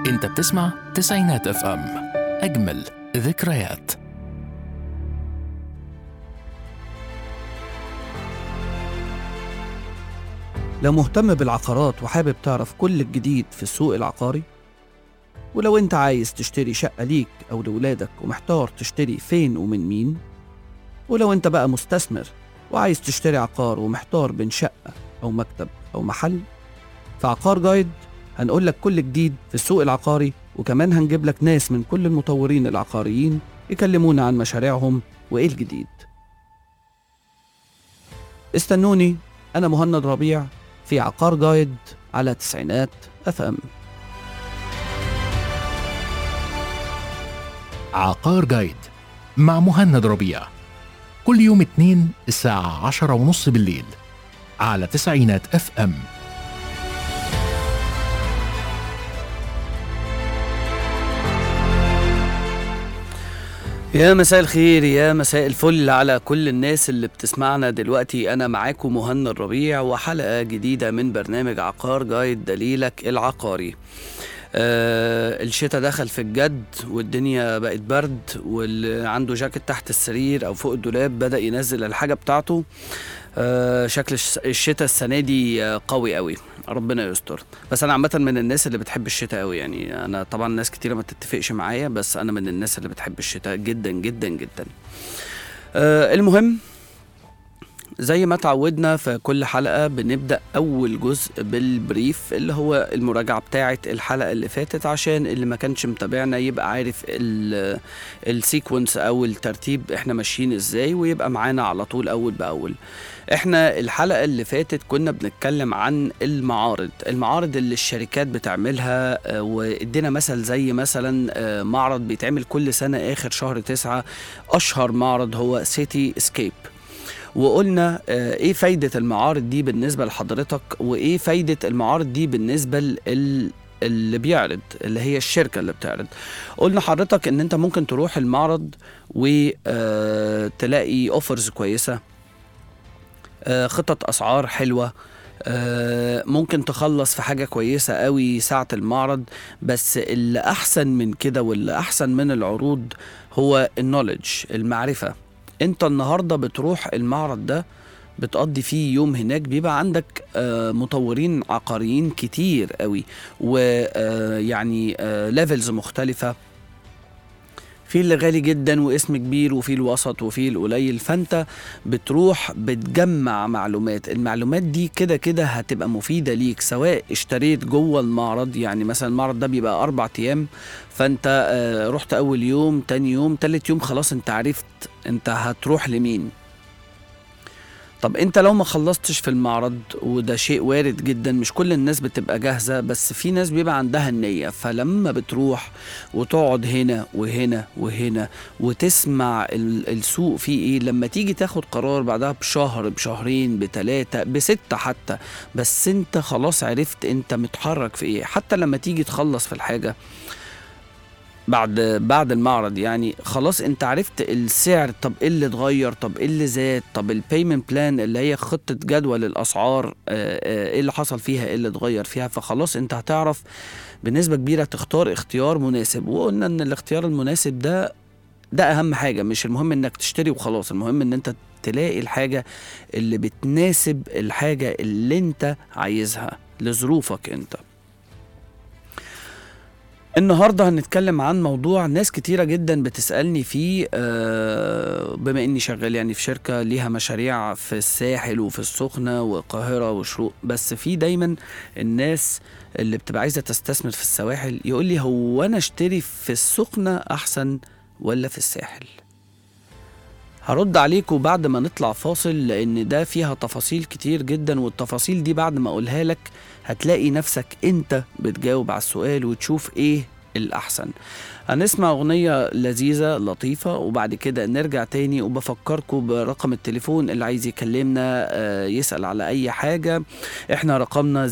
انت بتسمع تسعينات اف ام اجمل ذكريات لو مهتم بالعقارات وحابب تعرف كل الجديد في السوق العقاري ولو انت عايز تشتري شقة ليك أو لولادك ومحتار تشتري فين ومن مين ولو انت بقى مستثمر وعايز تشتري عقار ومحتار بين شقة أو مكتب أو محل في عقار جايد هنقول لك كل جديد في السوق العقاري وكمان هنجيب لك ناس من كل المطورين العقاريين يكلمونا عن مشاريعهم وإيه الجديد استنوني أنا مهند ربيع في عقار جايد على تسعينات اف ام عقار جايد مع مهند ربيع كل يوم اثنين الساعة عشرة ونص بالليل على تسعينات اف ام يا مساء الخير يا مساء الفل على كل الناس اللي بتسمعنا دلوقتي انا معاكم مهند ربيع وحلقة جديدة من برنامج عقار جايد دليلك العقاري آه الشتاء دخل في الجد والدنيا بقت برد واللي عنده جاكيت تحت السرير او فوق الدولاب بدأ ينزل الحاجة بتاعته آه شكل الش- الشتاء السنة دي آه، قوي قوي ربنا يستر بس انا عامة من الناس اللي بتحب الشتاء قوي يعني انا طبعا ناس كتيرة ما تتفقش معايا بس انا من الناس اللي بتحب الشتاء جدا جدا جدا آه المهم زي ما تعودنا في كل حلقة بنبدأ أول جزء بالبريف اللي هو المراجعة بتاعة الحلقة اللي فاتت عشان اللي ما كانش متابعنا يبقى عارف ال- السيكونس أو الترتيب احنا ماشيين ازاي ويبقى معانا على طول أول بأول احنا الحلقة اللي فاتت كنا بنتكلم عن المعارض المعارض اللي الشركات بتعملها آه، وادينا مثل زي مثلا آه، معرض بيتعمل كل سنة آخر شهر تسعة أشهر معرض هو سيتي اسكيب وقلنا آه، ايه فايدة المعارض دي بالنسبة لحضرتك وايه فايدة المعارض دي بالنسبة لل اللي بيعرض اللي هي الشركة اللي بتعرض قلنا حضرتك ان انت ممكن تروح المعرض وتلاقي اوفرز كويسة آه، خطط اسعار حلوة آه، ممكن تخلص في حاجة كويسة قوي ساعة المعرض بس اللي أحسن من كده واللي أحسن من العروض هو النولج المعرفة انت النهارده بتروح المعرض ده بتقضي فيه يوم هناك بيبقى عندك آه، مطورين عقاريين كتير قوي ويعني ليفلز مختلفة في اللي غالي جدا واسم كبير وفي الوسط وفي القليل فانت بتروح بتجمع معلومات المعلومات دي كده كده هتبقى مفيدة ليك سواء اشتريت جوه المعرض يعني مثلا المعرض ده بيبقى أربع أيام فانت آه، رحت أول يوم تاني يوم تالت يوم خلاص انت عرفت انت هتروح لمين طب انت لو ما خلصتش في المعرض وده شيء وارد جدا مش كل الناس بتبقى جاهزة بس في ناس بيبقى عندها النية فلما بتروح وتقعد هنا وهنا وهنا وتسمع ال- السوق فيه ايه لما تيجي تاخد قرار بعدها بشهر بشهرين بتلاتة بستة حتى بس انت خلاص عرفت انت متحرك في ايه حتى لما تيجي تخلص في الحاجة بعد بعد المعرض يعني خلاص انت عرفت السعر طب ايه اللي اتغير طب ايه اللي زاد طب البيمنت بلان اللي هي خطه جدول الاسعار آه، آه، ايه اللي حصل فيها ايه اللي اتغير فيها فخلاص انت هتعرف بنسبه كبيره تختار اختيار مناسب وقلنا ان الاختيار المناسب ده ده اهم حاجه مش المهم انك تشتري وخلاص المهم ان انت تلاقي الحاجه اللي بتناسب الحاجه اللي انت عايزها لظروفك انت النهارده هنتكلم عن موضوع ناس كتيرة جدا بتسألني فيه آه، بما اني شغال يعني في شركة ليها مشاريع في الساحل وفي السخنة والقاهرة وشروق بس في دايما الناس اللي بتبقى عايزة تستثمر في السواحل يقول لي هو انا اشتري في السخنة احسن ولا في الساحل هرد عليكم بعد ما نطلع فاصل لان ده فيها تفاصيل كتير جدا والتفاصيل دي بعد ما اقولها لك هتلاقي نفسك انت بتجاوب على السؤال وتشوف ايه الاحسن هنسمع اغنية لذيذة لطيفة وبعد كده نرجع تاني وبفكركم برقم التليفون اللي عايز يكلمنا آه، يسأل على اي حاجة احنا رقمنا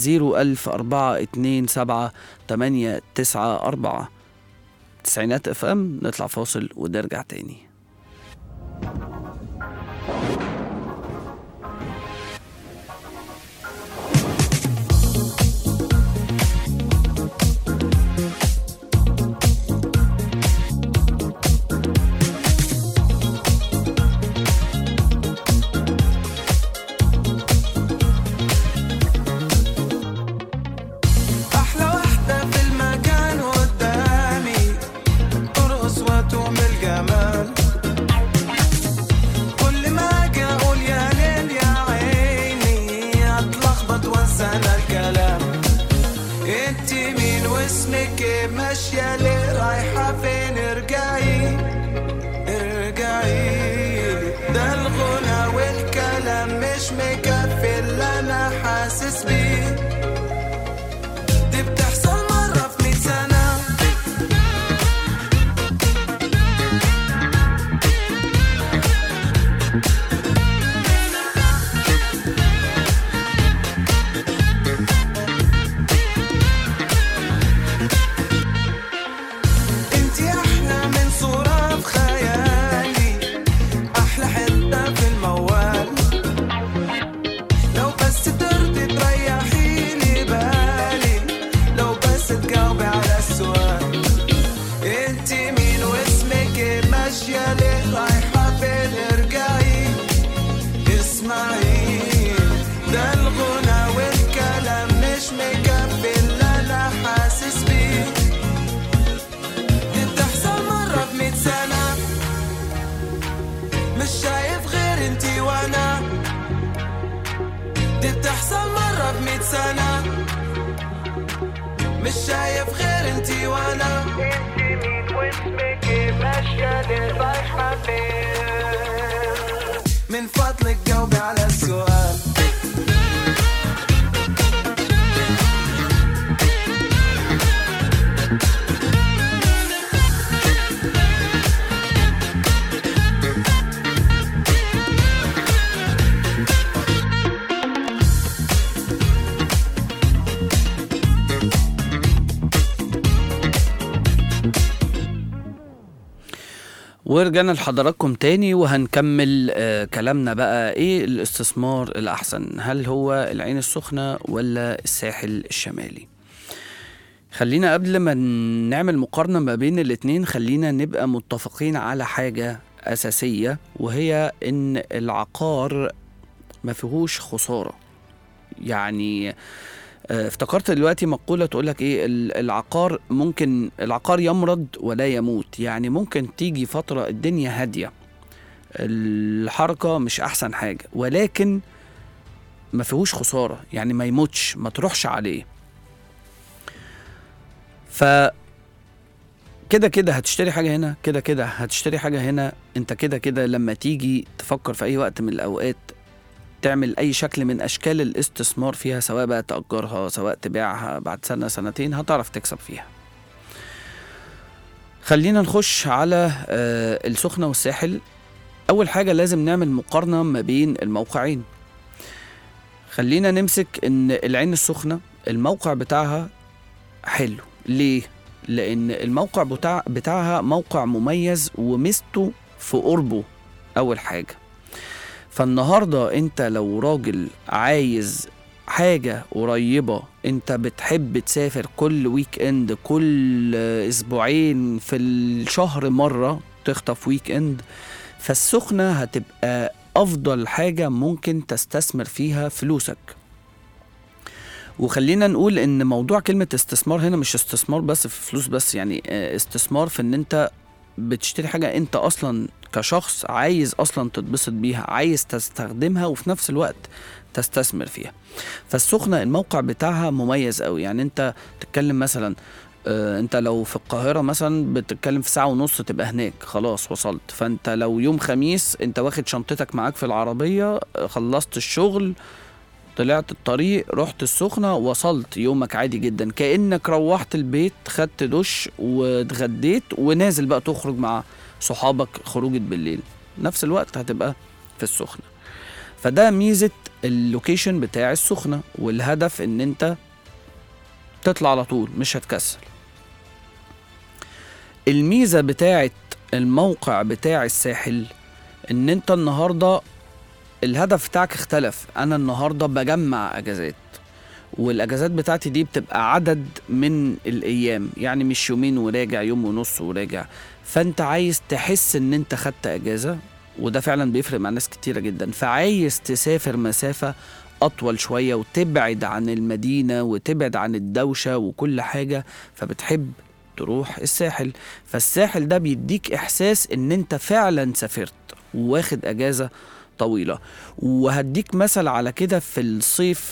010427894 تسعينات اف ام نطلع فاصل ونرجع تاني سنة الكلام انت مين واسمك ايه ماشية ليه رايحة فين ارجعي ارجعي ده الغنى والكلام مش مكفي اللي انا حاسس بيه دي بتحصل مرة في مية سنة انتي احلى من صورة في خيالي احلى حتة في الموال لو بس ترضي تريحي لي بالي لو بس تجاوبي على السؤال انتي مين واسمك ايه ماشية ليه رايحة فين ارجعي اسمعي ده الغنى والكلام مش مكفي اللي انا حاسس بيه دي بتحصل مرة في مية سنة مش شايف غير انتي وانا دي بتحصل مرة في مية سنة مش شايف غير انتي وانا انتي مين واسمك ايه ماشية ليه رايحة فين من فضلك جاوبي على السؤال ورجعنا لحضراتكم تاني وهنكمل آه كلامنا بقى ايه الاستثمار الاحسن هل هو العين السخنة ولا الساحل الشمالي خلينا قبل ما نعمل مقارنة ما بين الاتنين خلينا نبقى متفقين على حاجة أساسية وهي إن العقار ما فيهوش خسارة يعني آه، افتكرت دلوقتي مقولة تقول لك ايه ال- العقار ممكن العقار يمرض ولا يموت يعني ممكن تيجي فترة الدنيا هادية الحركة مش احسن حاجة ولكن ما فيهوش خسارة يعني ما يموتش ما تروحش عليه ف كده كده هتشتري حاجة هنا كده كده هتشتري حاجة هنا انت كده كده لما تيجي تفكر في اي وقت من الاوقات تعمل اي شكل من اشكال الاستثمار فيها سواء بقى تأجرها سواء تبيعها بعد سنة سنتين هتعرف تكسب فيها خلينا نخش على آه، السخنة والساحل اول حاجة لازم نعمل مقارنة ما بين الموقعين خلينا نمسك ان العين السخنة الموقع بتاعها حلو ليه لان الموقع بتاع بتاعها موقع مميز وميزته في قربه اول حاجه فالنهارده انت لو راجل عايز حاجة قريبة انت بتحب تسافر كل ويك اند كل اسبوعين في الشهر مرة تخطف ويك اند فالسخنة هتبقى افضل حاجة ممكن تستثمر فيها فلوسك وخلينا نقول ان موضوع كلمة استثمار هنا مش استثمار بس في فلوس بس يعني آه، استثمار في ان انت بتشتري حاجة انت اصلا كشخص عايز اصلا تتبسط بيها عايز تستخدمها وفي نفس الوقت تستثمر فيها فالسخنة الموقع بتاعها مميز قوي يعني انت تتكلم مثلا آه، انت لو في القاهرة مثلا بتتكلم في ساعة ونص تبقى هناك خلاص وصلت فانت لو يوم خميس انت واخد شنطتك معاك في العربية آه، خلصت الشغل طلعت الطريق رحت السخنة وصلت يومك عادي جدا كأنك روحت البيت خدت دش واتغديت ونازل بقى تخرج مع صحابك خروجة بالليل نفس الوقت هتبقى في السخنة فده ميزة اللوكيشن بتاع السخنة والهدف ان انت تطلع على طول مش هتكسل الميزة بتاعت الموقع بتاع الساحل ان انت النهارده الهدف بتاعك اختلف انا النهارده بجمع اجازات والاجازات بتاعتي دي بتبقى عدد من الايام يعني مش يومين وراجع يوم ونص وراجع فانت عايز تحس ان انت خدت اجازه وده فعلا بيفرق مع ناس كتيره جدا فعايز تسافر مسافه اطول شويه وتبعد عن المدينه وتبعد عن الدوشه وكل حاجه فبتحب تروح الساحل فالساحل ده بيديك احساس ان انت فعلا سافرت واخد اجازه طويله وهديك مثل على كده في الصيف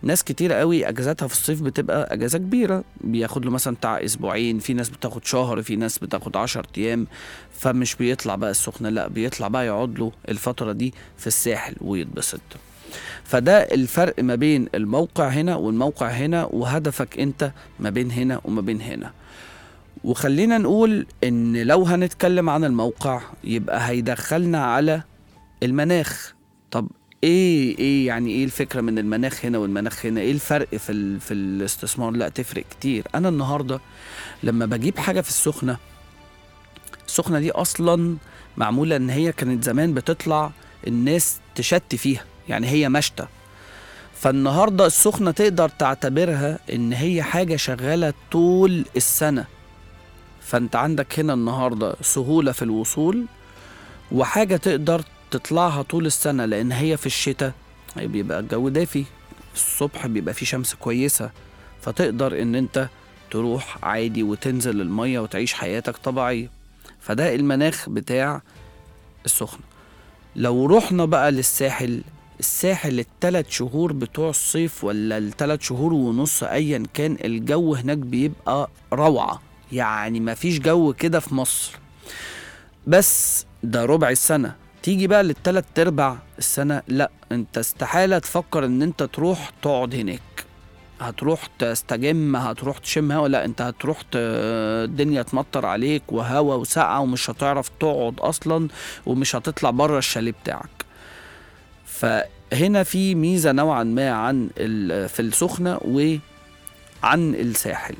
ناس كتير قوي اجازاتها في الصيف بتبقى اجازه كبيره بياخد له مثلا بتاع اسبوعين في ناس بتاخد شهر في ناس بتاخد 10 ايام فمش بيطلع بقى السخنه لا بيطلع بقى يقعد له الفتره دي في الساحل ويتبسط فده الفرق ما بين الموقع هنا والموقع هنا وهدفك انت ما بين هنا وما بين هنا وخلينا نقول ان لو هنتكلم عن الموقع يبقى هيدخلنا على المناخ طب ايه ايه يعني ايه الفكره من المناخ هنا والمناخ هنا ايه الفرق في ال في الاستثمار لا تفرق كتير انا النهارده لما بجيب حاجه في السخنه السخنه دي اصلا معموله ان هي كانت زمان بتطلع الناس تشتي فيها يعني هي مشتى فالنهارده السخنه تقدر تعتبرها ان هي حاجه شغاله طول السنه فانت عندك هنا النهارده سهوله في الوصول وحاجه تقدر تطلعها طول السنه لان هي في الشتاء بيبقى الجو دافي الصبح بيبقى فيه شمس كويسه فتقدر ان انت تروح عادي وتنزل الميه وتعيش حياتك طبيعيه فده المناخ بتاع السخنه لو رحنا بقى للساحل الساحل التلات شهور بتوع الصيف ولا التلات شهور ونص ايا كان الجو هناك بيبقى روعة يعني مفيش جو كده في مصر بس ده ربع السنة تيجي بقى للتلات ارباع السنة لا انت استحالة تفكر ان انت تروح تقعد هناك هتروح تستجم هتروح تشم هوا لا انت هتروح ت... الدنيا تمطر عليك وهوا وسقعة ومش هتعرف تقعد اصلا ومش هتطلع بره الشاليه بتاعك فهنا في ميزه نوعا ما عن ال- في السخنه وعن الساحل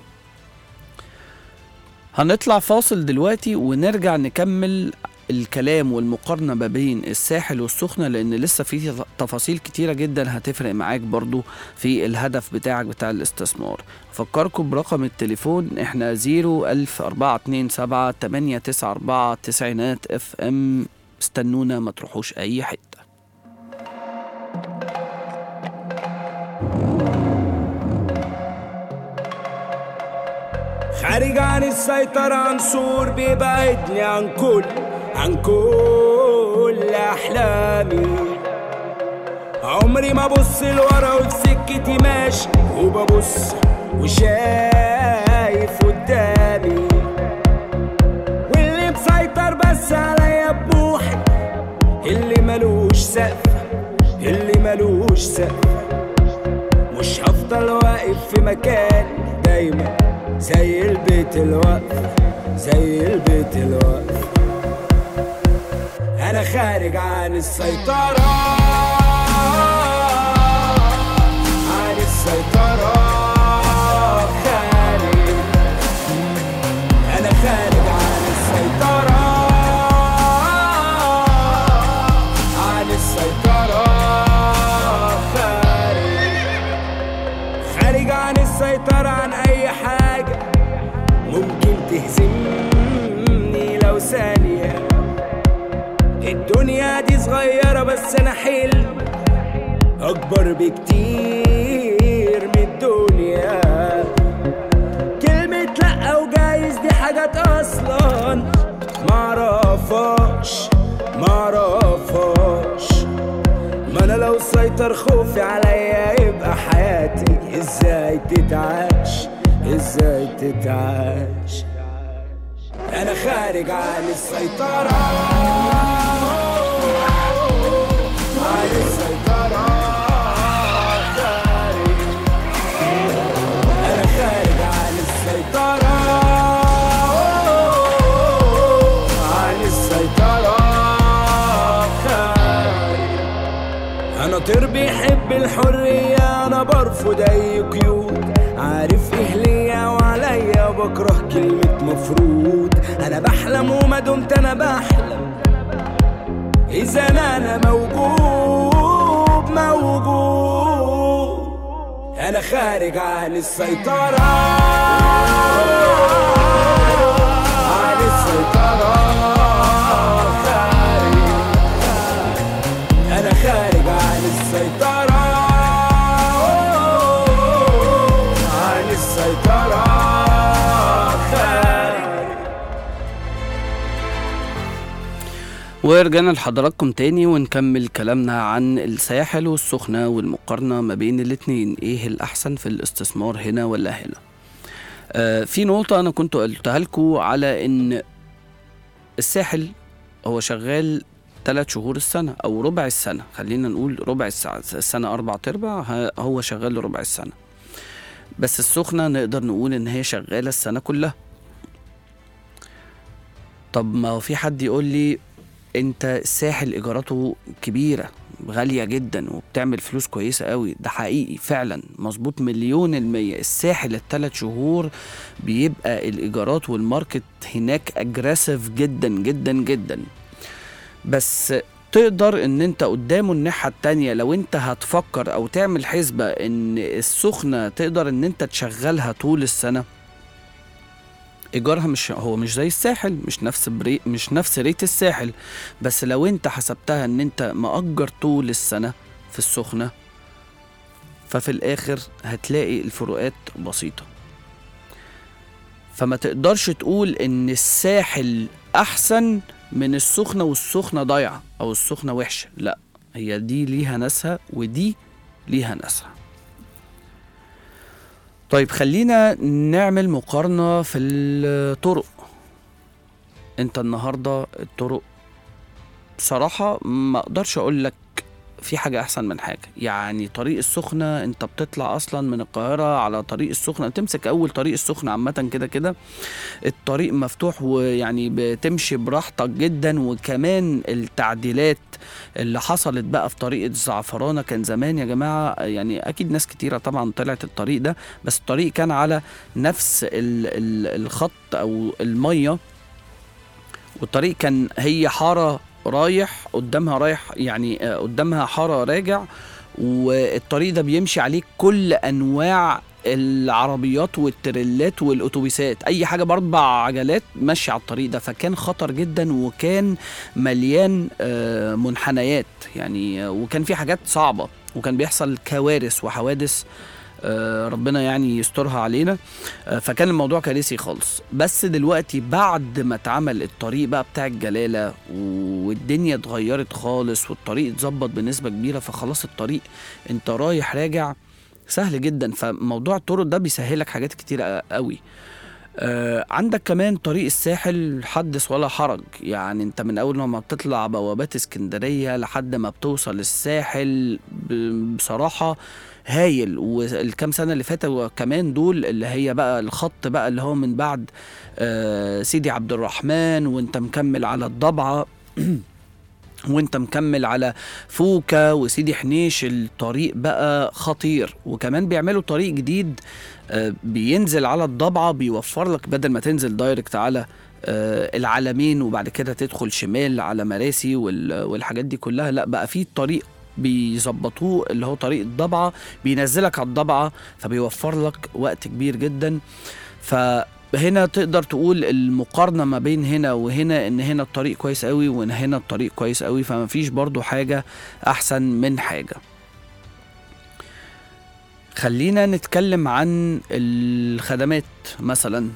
هنطلع فاصل دلوقتي ونرجع نكمل الكلام والمقارنة ما بين الساحل والسخنة لأن لسه في تفاصيل كتيرة جدا هتفرق معاك برضو في الهدف بتاعك بتاع الاستثمار فكركم برقم التليفون احنا 01427 894 تسعينات اف ام استنونا ما تروحوش أي حتة خارج عن السيطرة عنصر بيبعدني عن كل عن كل أحلامي عمري ما ابص لورا وفي سكتي ماشي وببص وشايف قدامي واللي مسيطر بس عليا بروحي اللي ملوش سقف اللي ملوش سقف مش هفضل واقف في مكان دايما زي البيت الوقف زي البيت الوقف انا خارج عن السيطرة عن السيطرة خارج انا خارج عن السيطرة عن السيطرة خارج خارج عن السيطرة عن أي حاجة ممكن تهزمني لو ثانية الدنيا دي صغيرة بس أنا حلم أكبر بكتير من الدنيا كلمة لأ وجايز دي حاجات أصلا معرفهاش معرفهاش ما انا لو سيطر خوفي عليا يبقى حياتي ازاي تتعاش ازاي تتعاش انا خارج عن السيطرة عن السيطرة خارج انا خارج عن السيطرة عن السيطرة خارج انا طير بيحب الحرية انا برفض اي قيود عارف ايه ليا وعليا بكره كلمة مفروض انا بحلم وما دمت انا بحلم اذا انا انا موجود موجود انا خارج عن السيطرة عن السيطرة خارج انا خارج عن السيطرة عن السيطرة خارج ورجعنا لحضراتكم تاني ونكمل كلامنا عن الساحل والسخنة والمقارنة ما بين الاتنين ايه الأحسن في الاستثمار هنا ولا هنا آه في نقطة أنا كنت قلتها لكم على إن الساحل هو شغال ثلاث شهور السنة أو ربع السنة خلينا نقول ربع الساعة السنة أربع أرباع ه- هو شغال ربع السنة بس السخنة نقدر نقول إن هي شغالة السنة كلها طب ما هو في حد يقول لي انت الساحل ايجاراته كبيره غاليه جدا وبتعمل فلوس كويسه قوي ده حقيقي فعلا مظبوط مليون المية الساحل الثلاث شهور بيبقى الايجارات والماركت هناك اجريسيف جدا جدا جدا بس تقدر ان انت قدامه الناحية التانية لو انت هتفكر او تعمل حسبة ان السخنة تقدر ان انت تشغلها طول السنة ايجارها مش هو مش زي الساحل مش نفس بري مش نفس ريت الساحل بس لو انت حسبتها ان انت مأجر طول السنة في السخنة ففي الاخر هتلاقي الفروقات بسيطة فما تقدرش تقول ان الساحل احسن من السخنة والسخنة ضايعة او السخنة وحشة لا هي دي ليها ناسها ودي ليها ناسها طيب خلينا نعمل مقارنة في الطرق انت النهاردة الطرق بصراحة ما اقدرش اقول لك في حاجة احسن من حاجة يعني طريق السخنة انت بتطلع اصلا من القاهرة على طريق السخنة تمسك اول طريق السخنة عامة كده كده الطريق مفتوح ويعني بتمشي براحتك جدا وكمان التعديلات اللي حصلت بقى في طريق الزعفرانة كان زمان يا جماعة يعني أكيد ناس كتيرة طبعا طلعت الطريق ده بس الطريق كان على نفس ال ال الخط أو المية والطريق كان هي حارة رايح قدامها رايح يعني آه، قدامها حارة راجع والطريق ده بيمشي عليه كل أنواع العربيات والتريلات والاتوبيسات اي حاجه باربع عجلات ماشيه على الطريق ده فكان خطر جدا وكان مليان آه، منحنيات يعني آه، وكان في حاجات صعبه وكان بيحصل كوارث وحوادث آه، ربنا يعني يسترها علينا آه، فكان الموضوع كارثي خالص بس دلوقتي بعد ما اتعمل الطريق بقى بتاع الجلالة والدنيا اتغيرت خالص والطريق اتظبط بنسبة كبيرة فخلاص الطريق انت رايح راجع سهل جدا فموضوع الطرق ده بيسهلك حاجات كتير قوي آه عندك كمان طريق الساحل حدث ولا حرج يعني انت من اول ما بتطلع بوابات اسكندرية لحد ما بتوصل الساحل ب- بصراحة هايل والكام سنة اللي فاتوا كمان دول اللي هي بقى الخط بقى اللي هو من بعد آه سيدي عبد الرحمن وانت مكمل على الضبعة وانت مكمل على فوكا وسيدي حنيش الطريق بقى خطير وكمان بيعملوا طريق جديد آه، بينزل على الضبعة بيوفر لك بدل ما تنزل دايركت على آه، العلمين وبعد كده تدخل شمال على مراسي وال- والحاجات دي كلها لا بقى في طريق بيظبطوه اللي هو طريق الضبعة بينزلك على الضبعة فبيوفر لك وقت كبير جدا فهنا تقدر تقول المقارنة ما بين هنا وهنا ان هنا الطريق كويس قوي وان هنا الطريق كويس قوي فما فيش برضو حاجة احسن من حاجة خلينا نتكلم عن الخدمات مثلا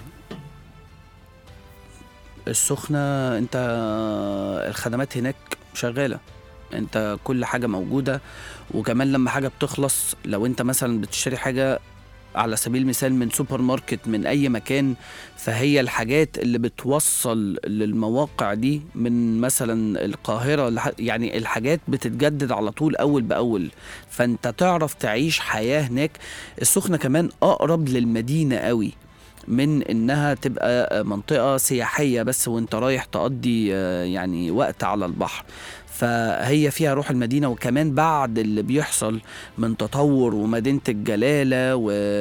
السخنة انت الخدمات هناك شغالة انت كل حاجة موجودة وكمان لما حاجة بتخلص لو انت مثلا بتشتري حاجة على سبيل المثال من سوبر ماركت من اي مكان فهي الحاجات اللي بتوصل للمواقع دي من مثلا القاهرة لح- يعني الحاجات بتتجدد على طول اول باول فانت تعرف تعيش حياة هناك السخنة كمان اقرب للمدينة قوي من انها تبقى منطقة سياحية بس وانت رايح تقضي آه، يعني وقت على البحر فهي فيها روح المدينة وكمان بعد اللي بيحصل من تطور ومدينة الجلالة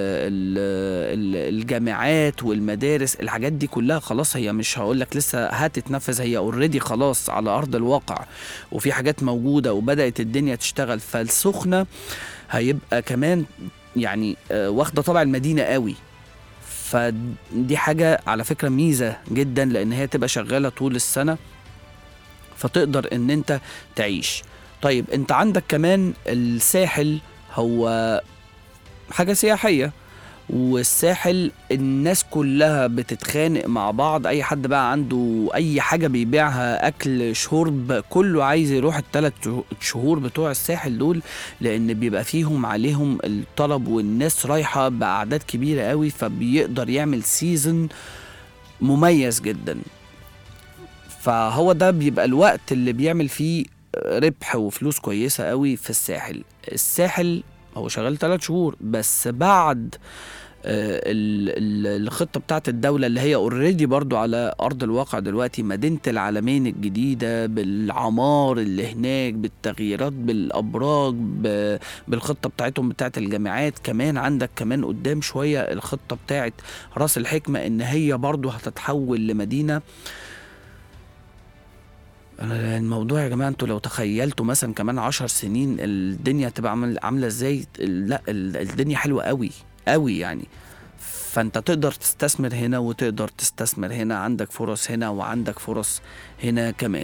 والجامعات والمدارس الحاجات دي كلها خلاص هي مش هقول لك لسه هتتنفذ هي اوريدي خلاص على ارض الواقع وفي حاجات موجودة وبدأت الدنيا تشتغل فالسخنة هيبقى كمان يعني آه، واخدة طبع المدينة قوي فدي حاجة على فكرة ميزة جدا لأن هي تبقى شغالة طول السنة فتقدر ان انت تعيش طيب انت عندك كمان الساحل هو حاجة سياحية والساحل الناس كلها بتتخانق مع بعض اي حد بقى عنده اي حاجه بيبيعها اكل شرب كله عايز يروح الثلاث شهور بتوع الساحل دول لان بيبقى فيهم عليهم الطلب والناس رايحه باعداد كبيره قوي فبيقدر يعمل سيزن مميز جدا فهو ده بيبقى الوقت اللي بيعمل فيه ربح وفلوس كويسة قوي في الساحل الساحل هو شغال ثلاث شهور بس بعد آه، ال- ال- الخطة بتاعت الدولة اللي هي اوريدي برضو على أرض الواقع دلوقتي مدينة العالمين الجديدة بالعمار اللي هناك بالتغييرات بالأبراج ب- بالخطة بتاعتهم بتاعت الجامعات كمان عندك كمان قدام شوية الخطة بتاعت راس الحكمة إن هي برضو هتتحول لمدينة أنا الموضوع يا جماعة انتوا لو تخيلتوا مثلا كمان عشر سنين الدنيا هتبقى عامل عاملة ازاي لا ال- الدنيا حلوة قوي قوي يعني فانت تقدر تستثمر هنا وتقدر تستثمر هنا عندك فرص هنا وعندك فرص هنا كمان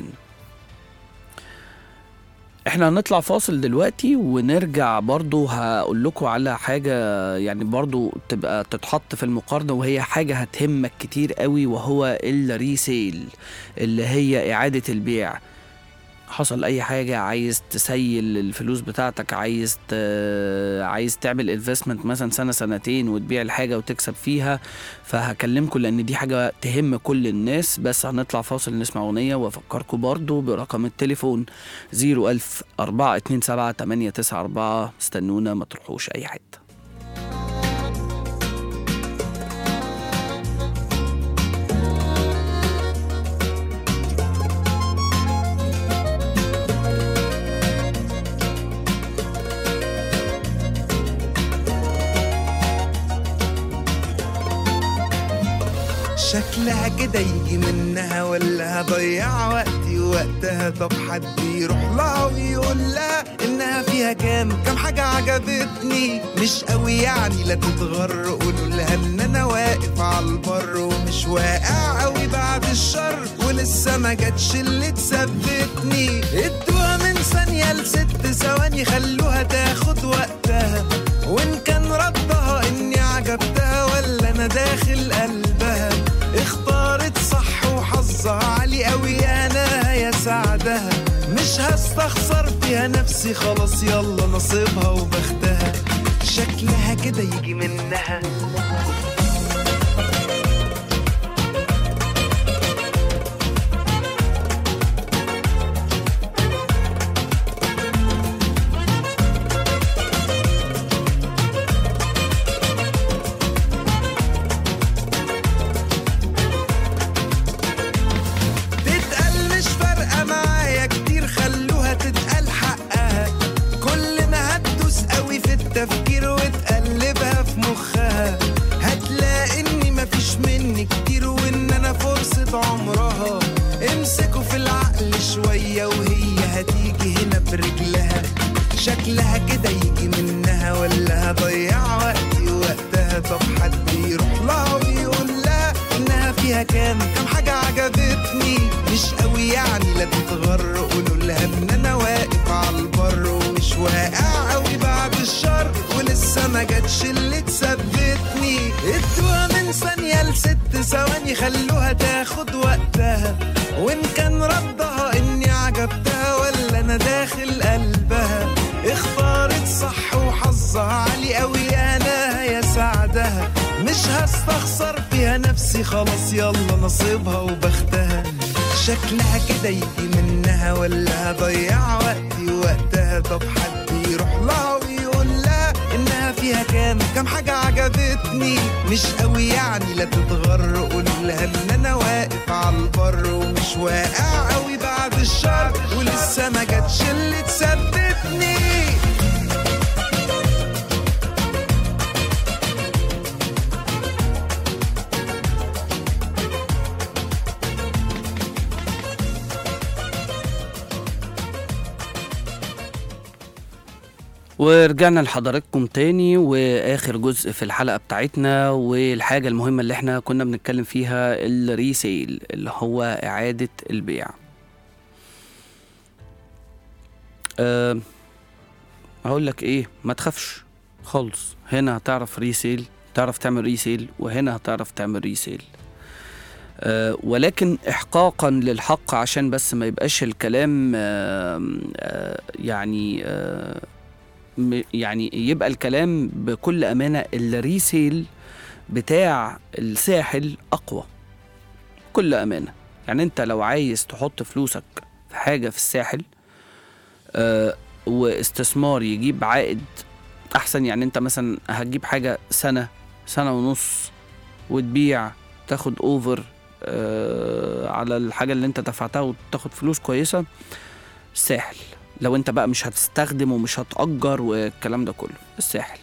احنا هنطلع فاصل دلوقتي ونرجع برضو هقول لكم على حاجة يعني برضو تبقى تتحط في المقارنة وهي حاجة هتهمك كتير قوي وهو الريسيل اللي هي إعادة البيع حصل اي حاجه عايز تسيل الفلوس بتاعتك عايز ت... عايز تعمل انفستمنت مثلا سنه سنتين وتبيع الحاجه وتكسب فيها فهكلمكم لان دي حاجه تهم كل الناس بس هنطلع فاصل نسمع اغنيه وافكركم برضو برقم التليفون 01000 427 894 استنونا ما تروحوش اي حته شكلها كده يجي منها ولا هضيع وقتي وقتها طب حد يروح لها ويقول لها انها فيها كام كام حاجة عجبتني مش قوي يعني لا تتغر قولوا لها ان انا واقف على البر ومش واقع قوي بعد الشر ولسه ما جاتش اللي تثبتني ادوها من ثانية لست ثواني خلوها تاخد وقتها وان كان ردها اني عجبتها ولا انا داخل قلبها اختارت صح وحظها عالي قوي انا يا سعدها مش هستخسر فيها نفسي خلاص يلا نصيبها وبختها شكلها كده يجي منها تتقال مش فارقة معايا كتير خلوها تتقال حقها كل ما هتدوس قوي في التفكير وتقلبها في مخها هتلاقي اني مفيش مني كتير وان انا فرصة عمرها امسكوا في العقل شوية وهي هتيجي هنا برجلها شكلها كده يجي منها ولا هضيع وقتي وقتها طب حد يروح لها ويقول لها انها فيها كام كام حاجة عجبتني مش قوي يعني لا تتغر قولوا لها ان انا واقف على البر ومش واقع قوي بعد الشر ولسه ما جاتش اللي تثبتني ادوها من ثانية لست ثواني خلوها تاخد وقتها وان كان ردها اني عجبتها ولا انا داخل قلبها اختارت صح وحظها عالي قوي انا يا سعدها مش هستخسر فيها نفسي خلاص يلا نصيبها وبختها شكلها كده يجي منها ولا هضيع وقتي وقتها طب حد يروح لها ويقول لها انها فيها كام كام حاجة عجبتني مش قوي يعني لا تتغر قول لها ان انا واقف على البر ومش واقع قوي بعد الشر ولسه ما جاتش اللي تثبتني ورجعنا لحضراتكم تاني واخر جزء في الحلقه بتاعتنا والحاجه المهمه اللي احنا كنا بنتكلم فيها الريسيل اللي هو اعاده البيع أه هقول لك ايه ما تخافش خالص هنا هتعرف ريسيل تعرف تعمل ريسيل وهنا هتعرف تعمل ريسيل أه ولكن احقاقا للحق عشان بس ما يبقاش الكلام أه أه يعني أه م- يعني يبقى الكلام بكل امانه الريسيل بتاع الساحل اقوى بكل امانه يعني انت لو عايز تحط فلوسك في حاجه في الساحل آه واستثمار يجيب عائد احسن يعني انت مثلا هتجيب حاجه سنه سنه ونص وتبيع تاخد اوفر آه على الحاجه اللي انت دفعتها وتاخد فلوس كويسه الساحل لو انت بقى مش هتستخدم ومش هتأجر والكلام ده كله الساحل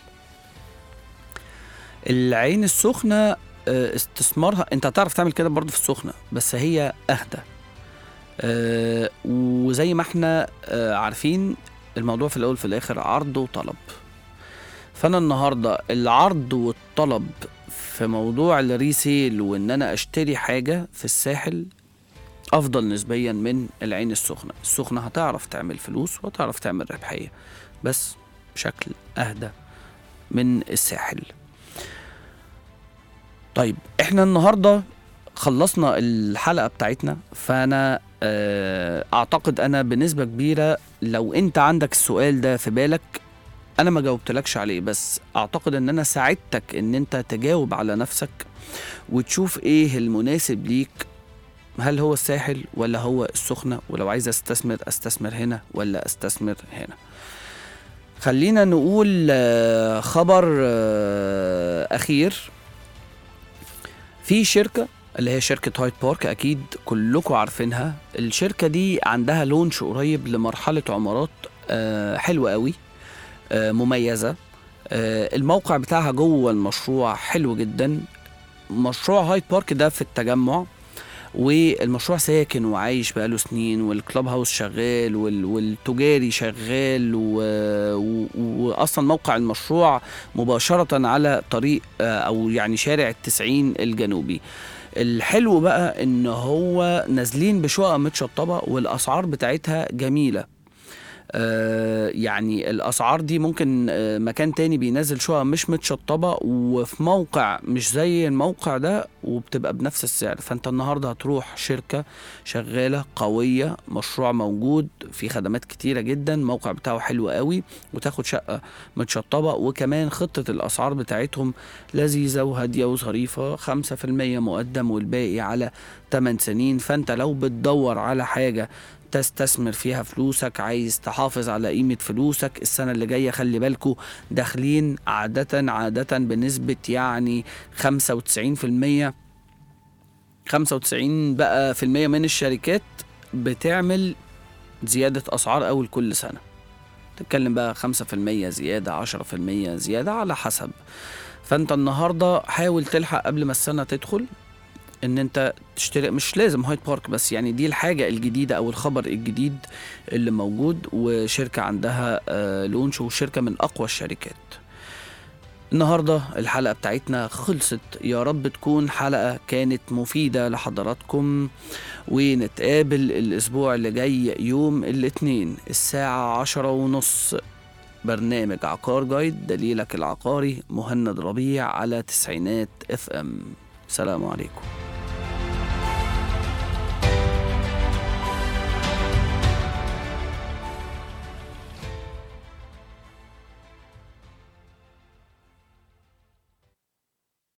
العين السخنة آه، استثمارها انت هتعرف تعمل كده برضه في السخنة بس هي اهدى آه، وزي ما احنا آه، عارفين الموضوع في الاول في الاخر عرض وطلب فانا النهارده العرض والطلب في موضوع الريسيل وان انا اشتري حاجه في الساحل افضل نسبيا من العين السخنه السخنه هتعرف تعمل فلوس وهتعرف تعمل ربحيه بس بشكل اهدى من الساحل طيب احنا النهارده خلصنا الحلقه بتاعتنا فانا آه، اعتقد انا بنسبه كبيره لو انت عندك السؤال ده في بالك انا ما جاوبتلكش عليه بس اعتقد ان انا ساعدتك ان انت تجاوب على نفسك وتشوف ايه المناسب ليك هل هو الساحل ولا هو السخنة ولو عايز استثمر استثمر هنا ولا استثمر هنا خلينا نقول آه، خبر آه، اخير في شركة اللي هي شركة هايد بارك أكيد كلكم عارفينها الشركة دي عندها لونش قريب لمرحلة عمارات آه، حلوة قوي آه، مميزة آه، الموقع بتاعها جوه المشروع حلو جدا مشروع هايد بارك ده في التجمع والمشروع ساكن وعايش بقاله سنين والكلاب هاوس شغال وال- والتجاري شغال و... و... واصلا موقع المشروع مباشرة على طريق آه، او يعني شارع التسعين الجنوبي الحلو بقى ان هو نازلين بشقق متشطبة والاسعار بتاعتها جميلة آه، يعني الاسعار دي ممكن آه، مكان تاني بينزل شقق مش متشطبه وفي موقع مش زي الموقع ده وبتبقى بنفس السعر فانت النهارده هتروح شركه شغاله قويه مشروع موجود في خدمات كتيره جدا الموقع بتاعه حلو قوي وتاخد شقه متشطبه وكمان خطه الاسعار بتاعتهم لذيذه وهاديه وظريفه 5% مقدم والباقي على 8 سنين فانت لو بتدور على حاجه تستثمر فيها فلوسك عايز تحافظ على قيمة فلوسك السنة اللي جاية خلي بالكو داخلين عادة عادة بنسبة يعني 95% 95 بقى في المية من الشركات بتعمل زيادة أسعار أول كل سنة تتكلم بقى 5% زيادة 10% زيادة على حسب فأنت النهاردة حاول تلحق قبل ما السنة تدخل ان انت تشتري مش لازم هايد بارك بس يعني دي الحاجه الجديده او الخبر الجديد اللي موجود وشركه عندها آه، لونش وشركه من اقوى الشركات النهارده الحلقه بتاعتنا خلصت يا رب تكون حلقه كانت مفيده لحضراتكم ونتقابل الاسبوع اللي جاي يوم الاثنين الساعه عشرة ونص برنامج عقار جايد دليلك العقاري مهند ربيع على تسعينات اف ام سلام عليكم